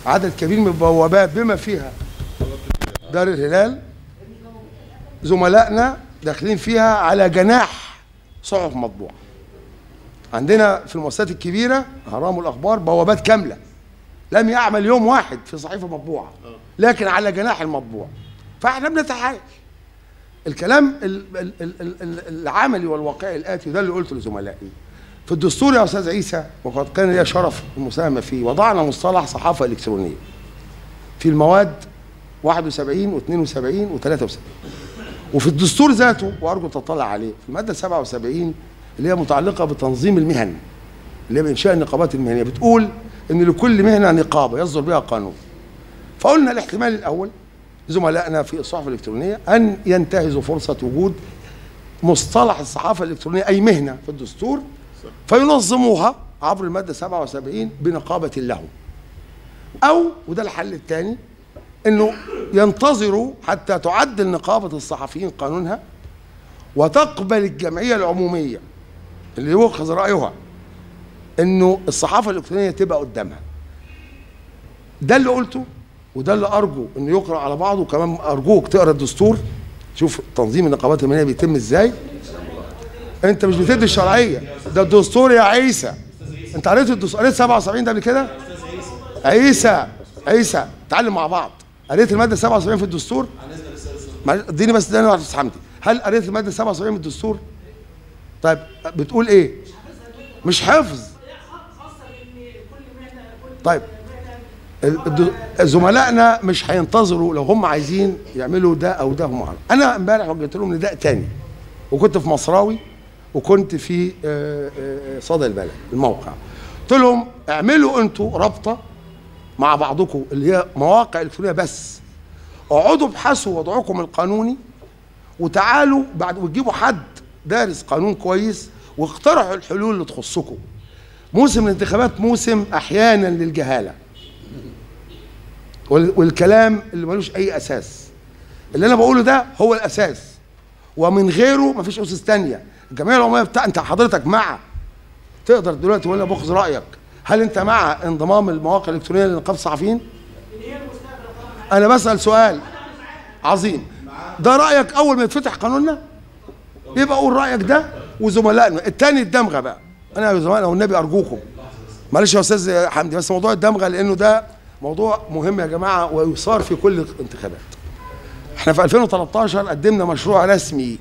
عدد كبير من البوابات بما فيها دار الهلال زملائنا داخلين فيها على جناح صحف مطبوعه عندنا في المؤسسات الكبيره اهرام الاخبار بوابات كامله لم يعمل يوم واحد في صحيفه مطبوعه لكن على جناح المطبوع فاحنا بنتعايش الكلام ال- ال- ال- ال- ال- العملي والواقعي الاتي وده اللي قلته لزملائي في الدستور يا استاذ عيسى وقد كان لي شرف المساهمه فيه وضعنا مصطلح صحافه الكترونيه في المواد 71 و72 و73 وفي الدستور ذاته وارجو تطلع عليه في الماده 77 اللي هي متعلقه بتنظيم المهن اللي هي بانشاء النقابات المهنيه بتقول ان لكل مهنه نقابه يصدر بها قانون فقلنا الاحتمال الاول زملائنا في الصحف الالكترونيه ان ينتهزوا فرصه وجود مصطلح الصحافه الالكترونيه اي مهنه في الدستور فينظموها عبر الماده 77 بنقابه لهم او وده الحل الثاني انه ينتظروا حتى تعدل نقابه الصحفيين قانونها وتقبل الجمعيه العموميه اللي يؤخذ رايها انه الصحافه الالكترونيه تبقى قدامها ده اللي قلته وده اللي ارجو انه يقرا على بعضه وكمان ارجوك تقرا الدستور شوف تنظيم النقابات المهنيه بيتم ازاي انت مش بتدي الشرعيه ده الدستور يا عيسى انت قريت الدستور قريت 77 ده قبل كده عيسى عيسى تعلم مع بعض قريت الماده 77 في الدستور معلش، اديني بس ده واحد حمدي هل قريت الماده 77 من الدستور طيب بتقول ايه مش حفظ طيب ال- الد- زملائنا مش هينتظروا لو هم عايزين يعملوا ده او ده هم عارف. انا امبارح وجهت لهم نداء تاني وكنت في مصراوي وكنت في آه، آه، صدى البلد الموقع قلت لهم اعملوا انتوا رابطه مع بعضكم اللي هي مواقع الكترونيه بس اقعدوا ابحثوا وضعكم القانوني وتعالوا بعد وتجيبوا حد دارس قانون كويس واقترحوا الحلول اللي تخصكم موسم الانتخابات موسم احيانا للجهاله وال- والكلام اللي ملوش اي اساس اللي انا بقوله ده هو الاساس ومن غيره مفيش اسس تانية الجمعيه العموميه بتاع انت حضرتك مع تقدر دلوقتي ولا باخذ رايك هل انت مع انضمام المواقع الالكترونيه لنقابه الصحفيين انا بسال سؤال عظيم ده رايك اول ما يتفتح قانوننا يبقى قول رايك ده وزملائنا التاني الدمغه بقى انا يا زملائنا والنبي ارجوكم معلش يا استاذ حمدي بس موضوع الدمغه لانه ده موضوع مهم يا جماعه ويصار في كل الانتخابات احنا في 2013 قدمنا مشروع رسمي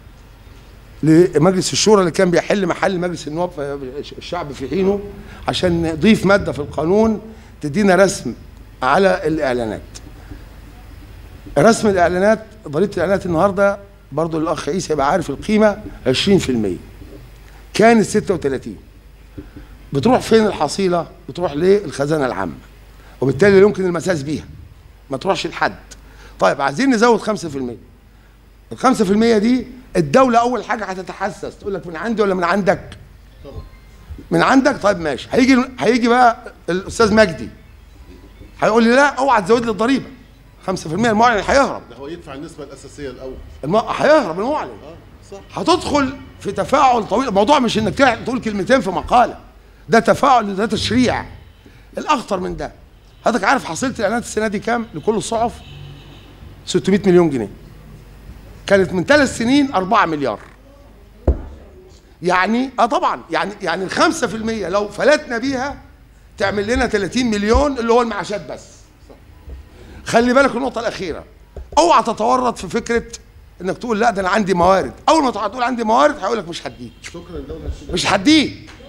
لمجلس الشورى اللي كان بيحل محل مجلس النواب الشعب في حينه عشان نضيف ماده في القانون تدينا رسم على الاعلانات رسم الاعلانات ضريبه الاعلانات النهارده برضو الاخ عيسى يبقى عارف القيمه 20% كانت 36 بتروح فين الحصيله بتروح للخزانه العامه وبالتالي لا يمكن المساس بيها ما تروحش لحد طيب عايزين نزود 5% ال 5% دي الدولة أول حاجة هتتحسس تقول لك من عندي ولا من عندك؟ من عندك طيب ماشي هيجي هيجي بقى الأستاذ مجدي هيقول لي لا اوعى تزود لي الضريبة 5% المعلن هيهرب ده هو يدفع النسبه الاساسيه الاول الم... هيهرب المعلن اه صح هتدخل في تفاعل طويل الموضوع مش انك تع- تقول كلمتين في مقالة ده تفاعل ده تشريع الأخطر من ده حضرتك عارف حصيلة الإعلانات السنة دي كام لكل الصحف؟ 600 مليون جنيه كانت من ثلاث سنين 4 مليار يعني اه طبعا يعني يعني ال 5% لو فلتنا بيها تعمل لنا 30 مليون اللي هو المعاشات بس خلي بالك النقطة الأخيرة اوعى تتورط في فكرة انك تقول لا ده انا عندي موارد اول ما تقعد تقول عندي موارد هيقول لك مش هديك شكرا دوله الشباب مش هديك